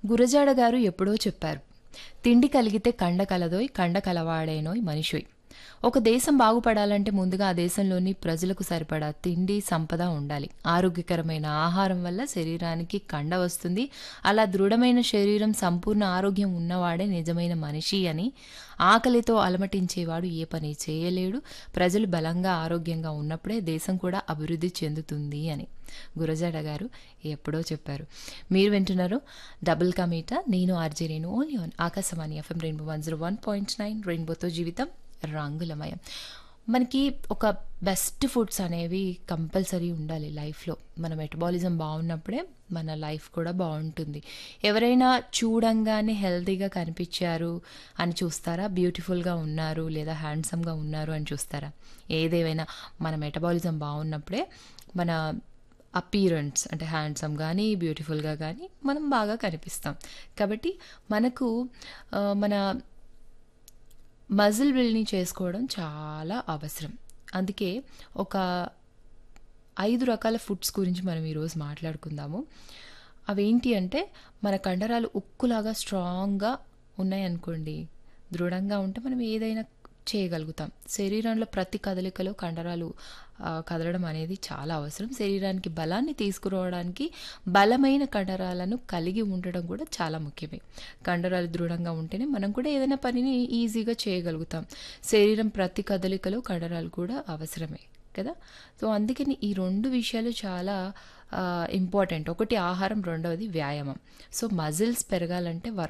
గురజాడ గారు ఎప్పుడో చెప్పారు తిండి కలిగితే కండ కలదోయ్ కండ కలవాడేనోయ్ మనిషోయ్ ఒక దేశం బాగుపడాలంటే ముందుగా ఆ దేశంలోని ప్రజలకు సరిపడా తిండి సంపద ఉండాలి ఆరోగ్యకరమైన ఆహారం వల్ల శరీరానికి కండ వస్తుంది అలా దృఢమైన శరీరం సంపూర్ణ ఆరోగ్యం ఉన్నవాడే నిజమైన మనిషి అని ఆకలితో అలమటించేవాడు ఏ పని చేయలేడు ప్రజలు బలంగా ఆరోగ్యంగా ఉన్నప్పుడే దేశం కూడా అభివృద్ధి చెందుతుంది అని గురజాడ గారు ఎప్పుడో చెప్పారు మీరు వింటున్నారు డబుల్ కమీటా నేను ఆర్జే నేను only on Akashvani FM rainbow one zero one point nine రెయిన్బోతో జీవితం రంగులమయం మనకి ఒక బెస్ట్ ఫుడ్స్ అనేవి కంపల్సరీ ఉండాలి లైఫ్లో మన మెటబాలిజం బాగున్నప్పుడే మన లైఫ్ కూడా బాగుంటుంది ఎవరైనా చూడంగానే హెల్తీగా కనిపించారు అని చూస్తారా బ్యూటిఫుల్గా ఉన్నారు లేదా హ్యాండ్సమ్గా ఉన్నారు అని చూస్తారా ఏదేమైనా మన మెటబాలిజం బాగున్నప్పుడే మన అపీరెన్స్ అంటే హ్యాండ్సమ్ కానీ బ్యూటిఫుల్గా కానీ మనం బాగా కనిపిస్తాం కాబట్టి మనకు ఆ, మన మజిల్ బిల్డ్ని చేసుకోవడం చాలా అవసరం అందుకే ఒక ఐదు రకాల ఫుడ్స్ గురించి మనం ఈరోజు మాట్లాడుకుందాము అవేంటి అంటే మన కండరాలు ఉక్కులాగా స్ట్రాంగ్గా ఉన్నాయనుకోండి దృఢంగా ఉంటే మనం ఏదైనా చేయగలుగుతాం శరీరంలో ప్రతి కదలికలో కండరాలు ఆ, కదలడం అనేది చాలా అవసరం శరీరానికి బలాన్ని తీసుకురావడానికి బలమైన కండరాలను కలిగి ఉండడం కూడా చాలా ముఖ్యమే కండరాలు దృఢంగా ఉంటేనే మనం కూడా ఏదైనా పనిని ఈజీగా చేయగలుగుతాం శరీరం ప్రతి కదలికలో కండరాలు కూడా అవసరమే కదా సో అందుకని ఈ రెండు విషయాలు చాలా ఇంపార్టెంట్ ఒకటి ఆహారం రెండవది వ్యాయామం సో మజిల్స్ పెరగాలంటే వర్క్